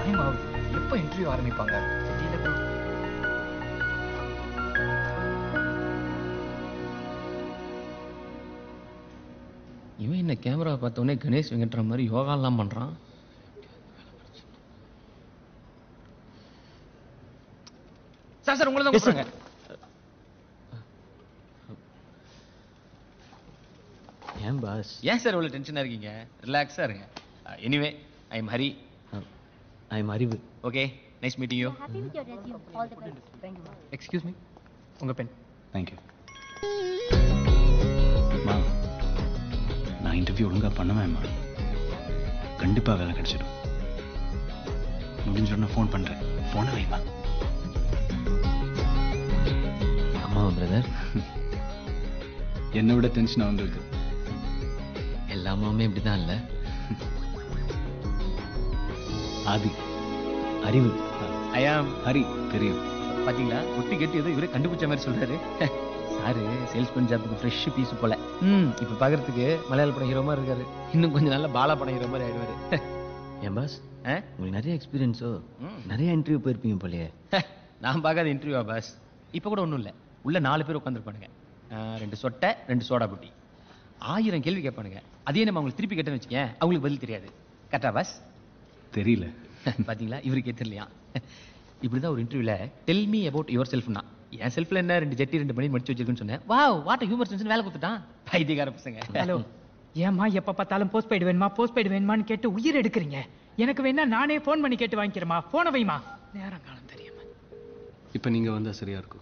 Time ஆகுது எப்போ interview ஆரம்பிப்பாங்க தெரியல ப்ரோ இவன் என்ன கேமரா பார்த்தோன்னே கணேஷ் வெங்கட்ற மாதிரி யோகாலாம் பண்ணுறான் சார் சார் உங்களை தான் கூப்பிடுறாங்க ஏன் பாஸ் ஏன் சார் இவ்வளோ டென்ஷனாக இருக்கீங்க ரிலாக்ஸாக இருங்க anyway I am Hari I am Arivu okay nice meeting you Happy with your resume. All the best. Excuse me உங்கள் பென் தேங்க்யூ மா நான் இன்டர்வியூ ஒழுங்கா பண்ணுவேன்மா கண்டிப்பா வேலை கிடைச்சிடும் முடிஞ்ச உடனே ஃபோன் பண்றேன் போன வைமா ஆமாம் பிரதர் என்னை விட டென்ஷன் அவங்களுக்கு எல்லா அம்மாவுமே இப்படி தான் இல்லை ஆதி அறிவு ஐ ஆம் ஹரி தெரியும் பாத்தீங்களா ஒட்டி கட்டி ஏதோ இவரே கண்டுபிடிச்ச மாதிரி சொல்றாரு சாரு சேல்ஸ்மேன் ஜாப்புக்கு ஃப்ரெஷ் பீஸ் போல ம் இப்போ பார்க்கறதுக்கு மலையாள படம் ஹீரோ மாதிரி இருக்காரு இன்னும் கொஞ்சம் நாள்ல பாலா படம் ஹீரோ மாதிரி ஆயிடுவாரு ஏன் பாஸ் ஆ? உங்களுக்கு நிறைய எக்ஸ்பீரியன்ஸோ ம். நிறைய இன்டர்வியூ போயிருப்பீங்க போலயே நான் பார்க்காத இன்டர்வியூவா பாஸ் இப்போ கூட ஒன்றும் இல்லை உள்ள நாலு பேர் உட்காந்துருப்பானுங்க ரெண்டு சொட்டை ரெண்டு சோடா புட்டி ஆயிரம் கேள்வி கேட்பானுங்க அதே நம்ம அவங்களுக்கு திருப்பி கேட்டேன்னு வச்சுக்கேன் அவங்களுக்கு பதில் தெரியாது கரெக்டா பாஸ் தெரியல பாத்தீங்களா இவருக்கே தெரியலையா இப்படிதான் ஒரு இன்டர்வியூல டெல் மீ அபவுட் யுவர் செல்ஃப்னா என் செல்ஃப்ல என்ன ரெண்டு ஜட்டி ரெண்டு மணி மடிச்சு வச்சிருக்குன்னு சொன்னேன் வாவ் வாட் ஹியூமர் சென்ஸ் வேலை கொடுத்துட்டான் பைத்தியக்கார பசங்க ஹலோ ஏம்மா எப்ப பார்த்தாலும் போஸ்ட் பெய்டு வேணுமா போஸ்ட் பெய்டு வேணுமான்னு கேட்டு உயிர் எடுக்கிறீங்க எனக்கு வேணா நானே ஃபோன் பண்ணி கேட்டு வாங்கிக்கிறேமா போன வைமா நேரம் காலம் தெரியாம இப்போ நீங்க வந்தா சரியா இருக்கும்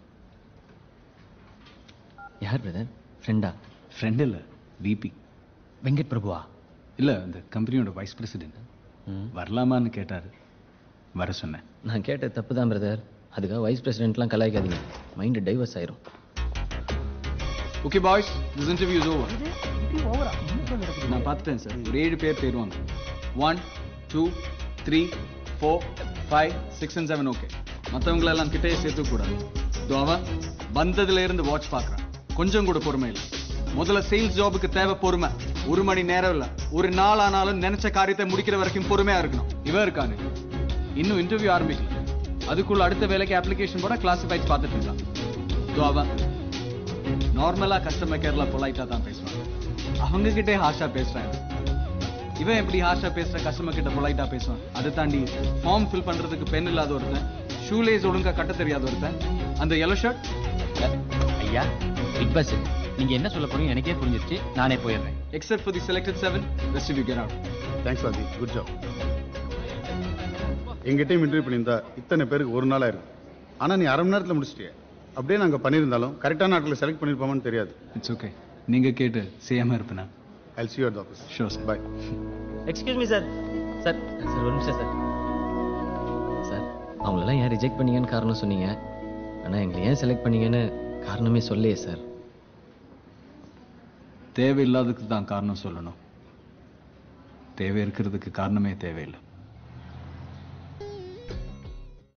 யார் பிரதர் ஃப்ரெண்டா ஃப்ரெண்ட் இல்ல விபி வெங்கட் பிரபுவா இல்ல அந்த கம்பெனியோட வைஸ் பிரசிடென்ட் வரலாமான்னு கேட்டாரு வர சொன்னேன் நான் கேட்ட தப்பு தான் பிரதர் அதுக்காக வைஸ் பிரசிடென்ட்லாம் கலாய்க்காதீங்க மைண்டு டைவர்ஸ் ஆயிரும் okay boys this interview is over நான் பார்த்துட்டேன் சார் ஒரு ஏழு பேர் போயிடுவாங்க one two three four five six and seven okay மற்றவங்களெல்லாம் கிட்டே சேர்த்துக்க கூடாது இதோ அவன் வந்ததுல இருந்து வாட்ச் பார்க்குறான் கொஞ்சம் கூட பொறுமை இல்லை முதல்ல சேல்ஸ் ஜாபுக்கு தேவை பொறுமை ஒரு மணி நேரம் இல்லை ஒரு நாள் ஆனாலும் நினைச்ச காரியத்தை முடிக்கிற வரைக்கும் பொறுமையா இருக்கணும் இவன் இருக்கானு இன்னும் இன்டர்வியூ ஆரம்பிக்கல அதுக்குள்ள அடுத்த வேலைக்கு அப்ளிகேஷன் போட கிளாசிஃபைட்ஸ் பார்த்துட்டு இருக்கான் இதோ அவன் நார்மலா கஸ்டமர் கேர்ல பொலைட்டா தான் பேசுவாங்க அவங்க கிட்டே ஹாஷா பேசுறாங்க இவன் எப்படி ஹாஷா பேசுற கஸ்டமர் கிட்ட பொலைட்டா பேசுவான் அதை தாண்டி ஃபார்ம் ஃபில் பண்றதுக்கு பென் இல்லாத ஒருத்தன் ஷூலேஸ் ஒழுங்கா கட்ட தெரியாத ஒருத்தன் அந்த yellow ஷர்ட் ஐயா பிக் பாஸ் நீங்க என்ன சொல்ல போறீங்க எனக்கே புரிஞ்சிருச்சு நானே போயிடுறேன் except for the selected seven rest you get out thanks Aadhi good job எங்கிட்டையும் இன்டர்வியூ பண்ணியிருந்தா இத்தனை பேருக்கு ஒரு நாள் ஆயிருக்கும் ஆனால் நீ அரை மணி நேரத்தில் முடிச்சிட்டியே அப்படியே நாங்கள் பண்ணியிருந்தாலும் கரெக்டான ஆட்களை செலக்ட் பண்ணியிருப்போமான்னு தெரியாது இட்ஸ் ஓகே நீங்க கேட்டு செய்யாம இருப்பேனா I'll see you office Sure, sir. Bye excuse me sir sir sir ஒரு நிமிஷம் சார் சார் அவங்களெல்லாம் ஏன் ரிஜெக்ட் பண்ணீங்கன்னு காரணம் சொன்னீங்க ஆனால் எங்களை ஏன் செலக்ட் பண்ணீங்கன்னு காரணமே சொல்லையே சார் தேவையில்லாததுக்கு தான் காரணம் சொல்லணும் தேவை இருக்கிறதுக்கு காரணமே தேவையில்லை